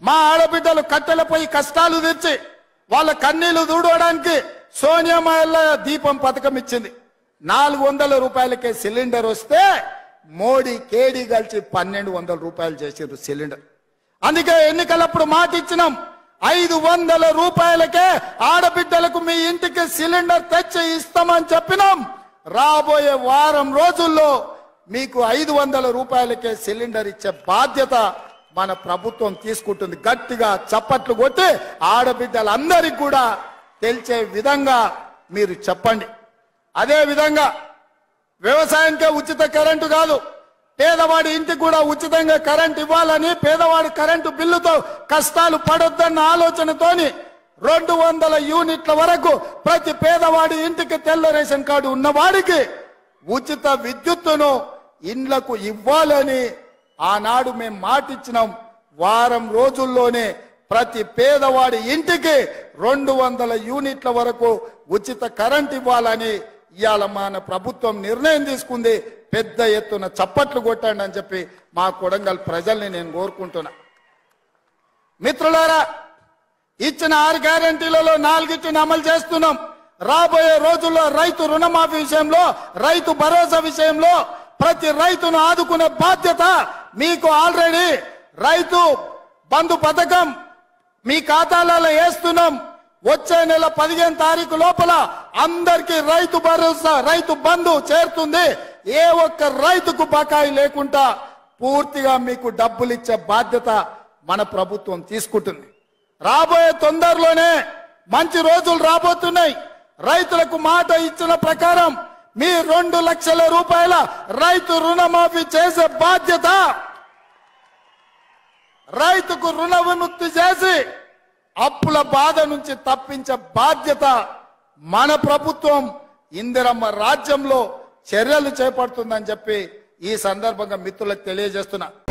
మా ఆడబిడ్డలు కట్టెలపై కష్టాలు తెచ్చి వాళ్ళ కన్నీళ్లు దూడవడానికి సోనియామాయల్ల దీపం పథకం ఇచ్చింది నాలుగు వందల రూపాయలకే సిలిండర్ వస్తే మోడీ కేడీ కలిసి పన్నెండు వందల రూపాయలు చేసిండ్రు సిలిండర్ అందుకే ఎన్నికలప్పుడు మాట ఇచ్చినాం ఐదు వందల రూపాయలకే ఆడబిడ్డలకు మీ ఇంటికి సిలిండర్ తెచ్చి ఇస్తామని చెప్పినాం రాబోయే వారం రోజుల్లో మీకు ఐదు వందల రూపాయలకే సిలిండర్ ఇచ్చే బాధ్యత మన ప్రభుత్వం తీసుకుంటుంది గట్టిగా చప్పట్లు కొట్టి ఆడబిడ్డలందరికీ కూడా తెలిసే విధంగా మీరు చెప్పండి అదే విధంగా వ్యవసాయానికే ఉచిత కరెంటు కాదు పేదవాడి ఇంటికి కూడా ఉచితంగా కరెంట్ ఇవ్వాలని పేదవాడి కరెంటు బిల్లుతో కష్టాలు పడొద్దన్న ఆలోచనతోని రెండు వందల యూనిట్ల వరకు ప్రతి పేదవాడి ఇంటికి తెల్ల రేషన్ కార్డు ఉన్నవాడికి ఉచిత విద్యుత్తును ఇండ్లకు ఇవ్వాలని ఆనాడు మేము మాటిచ్చినాం వారం రోజుల్లోనే ప్రతి పేదవాడి ఇంటికి రెండు వందల యూనిట్ల వరకు ఉచిత కరెంట్ ఇవ్వాలని ఇవాళ మన ప్రభుత్వం నిర్ణయం తీసుకుంది పెద్ద ఎత్తున చప్పట్లు కొట్టండి అని చెప్పి మా కొడంగల్ ప్రజల్ని నేను కోరుకుంటున్నా మిత్రులారా ఇచ్చిన ఆరు గ్యారంటీలలో నాలుగిటిని అమలు చేస్తున్నాం రాబోయే రోజుల్లో రైతు రుణమాఫీ విషయంలో రైతు భరోసా విషయంలో ప్రతి రైతును ఆదుకునే బాధ్యత మీకు ఆల్రెడీ రైతు బంధు పథకం మీ ఖాతాలలో వేస్తున్నాం వచ్చే నెల పదిహేను తారీఖు లోపల అందరికి రైతు భరోసా రైతు బంధు చేరుతుంది ఏ ఒక్క రైతుకు బకాయి లేకుండా పూర్తిగా మీకు డబ్బులు ఇచ్చే బాధ్యత మన ప్రభుత్వం తీసుకుంటుంది రాబోయే తొందరలోనే మంచి రోజులు రాబోతున్నాయి రైతులకు మాట ఇచ్చిన ప్రకారం మీ రెండు లక్షల రూపాయల రైతు రుణమాఫీ చేసే బాధ్యత రైతుకు రుణ విముక్తి చేసి అప్పుల బాధ నుంచి తప్పించే బాధ్యత మన ప్రభుత్వం ఇందిరమ్మ రాజ్యంలో చర్యలు చేపడుతుందని చెప్పి ఈ సందర్భంగా మిత్రులకు తెలియజేస్తున్నా